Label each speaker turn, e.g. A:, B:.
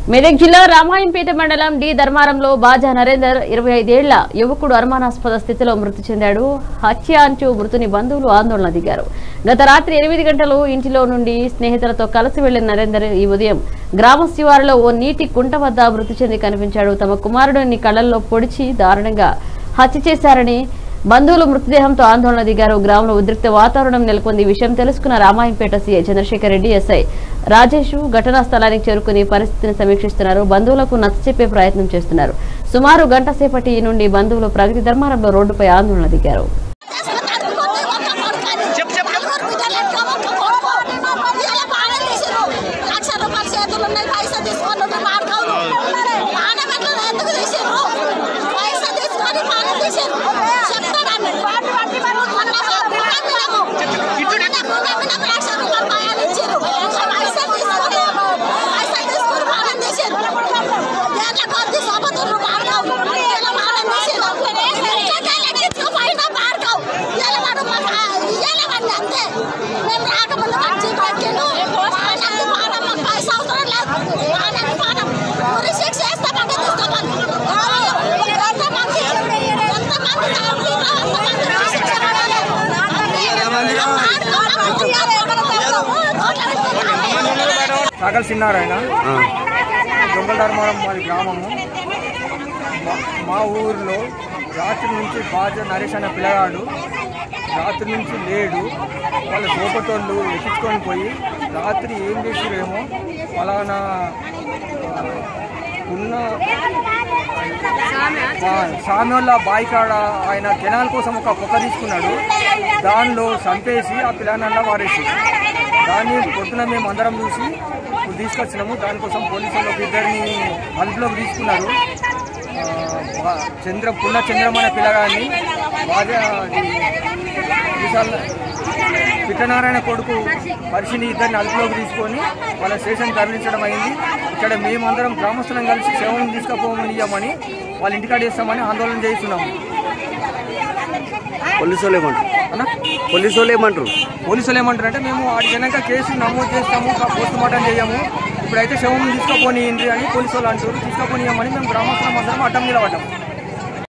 A: మెదక్ జిల్లా రామాయంపేట మండలం డి ధర్మారంలో బాజా నరేందర్ ఇరవై ఐదేళ్ల యువకుడు అనుమానాస్పద స్థితిలో మృతి చెందాడు హత్య అంటూ మృతుని బంధువులు ఆందోళన దిగారు గత రాత్రి ఎనిమిది గంటలు ఇంటిలో నుండి స్నేహితులతో కలిసి వెళ్లిన నరేందర్ ఈ ఉదయం గ్రామ శివారులో ఓ నీటి కుంట వద్ద మృతి చెంది కనిపించాడు తమ కుమారుడిని కళ్ళల్లో పొడిచి దారుణంగా హత్య చేశారని బంధువులు మృతదేహంతో ఆందోళన దిగారు గ్రామంలో ఉద్రిక్త వాతావరణం నెలకొంది ఈ విషయం తెలుసుకున్న రామాయంపేట సీఐ చంద్రశేఖర్ రెడ్డి ఎస్ఐ రాజేష్ ఘటనా స్థలానికి చేరుకుని పరిస్థితిని సమీక్షిస్తున్నారు బంధువులకు నచ్చచెప్పే ప్రయత్నం చేస్తున్నారు సుమారు గంట సేపటి నుండి బంధువులు ప్రగతి ధర్మారంలో రోడ్డుపై ఆందోళన దిగారు
B: చెప్పు, చెప్పు, చెప్పు.
C: లక్ష రూపాయల చేతులు ఉన్నాయి పైసా తీసుకొని ఉంటే మార్కవులు ఆనగట్లు ఎందుకు తీసిర్రు పైసా తీసుకొని పాలన తీసిర్రు చెప్తాడని మొన్న భూమి అమ్మినాము. భూమి అమ్మినాము లక్ష రూపాయలు పాయాలు ఇచ్చిర్రు పైసా తీసుకొని పైసా తీసుకొని పాలన తీసిర్రు దేంట్లో కొద్ది సోపతుర్రు మార్కవు ఇలా పాలన తీసిర్రు పైన మార్కవు ఇలా వాడు మాకు ఇయ్యాలి వాడిని అంతే మేము రాకముందు మంచి పట్టిండు మానది మానం మాకు పైసా అవసరం లేదు మానది మానం ఉరి శిక్ష వేస్తామంటే తీస్తామని ఎంతమంది ఎంతమంది తాగుతారో అంతమంది ఉరి శిక్ష పడాలి
B: సాగల్ సిన్నారాయణ దొంగల ధర్మారం మాది గ్రామము మా- మా ఊరిలో రాత్రి నుంచి బాజ నరేష్ అనే పిల్లగాడు రాత్రి నుంచి లేడు వాళ్ళ సోపటోళ్ళు ఎక్కించుకొని పోయి రాత్రి ఏం చేసిరేమో ఫలానా ఆ, ఉన్న ఆ, సామ్యోళ్ళ బాయి కాడ ఆయన కెనాల్ కోసం ఒక పొక్క తీసుకున్నాడు దానిలో చంపేసి ఆ పిల్లనల్లా వారేసి దాన్ని పొద్దున మేము అందరం చూసి ఇప్పుడు తీసుకొచ్చినాము దానికోసం పోలీసులు ఒక ఇద్దరిని అదుపులోకి తీసుకున్నారు ఆ, వా- చంద్ర పుల్ల చంద్రం అనే పిల్లగాడిని బాగా విశాల్ పిట్టనారాయణ కొడుకు పరిశీలి ఇద్దరిని అదుపులోకి తీసుకొని వాళ్ళ స్టేషన్ తరలించడం అయింది ఇక్కడ మేమందరం గ్రామస్తులం కలిసి సేవలను తీసుకుపోమని వాళ్ళ ఇంటికాడ చేస్తామని ఆందోళన చేస్తున్నాము
D: పోలీసు వాళ్ళు ఏమంటారు
B: అన్న
D: పోలీసు వాళ్ళు ఏమంటారు
B: పోలీసులు ఏమంటారంటే మేము వాటి కనుక కేసు నమోదు చేస్తాము పోస్ట్ మార్టం చేయము ఇప్పుడైతే శవం తీసుకుపోనియండి అని పోలీసు వాళ్ళు అంటారు తీసుకుపోనియమని మేము గ్రామస్తులం అందరం అడ్డం నిలబడ్డాము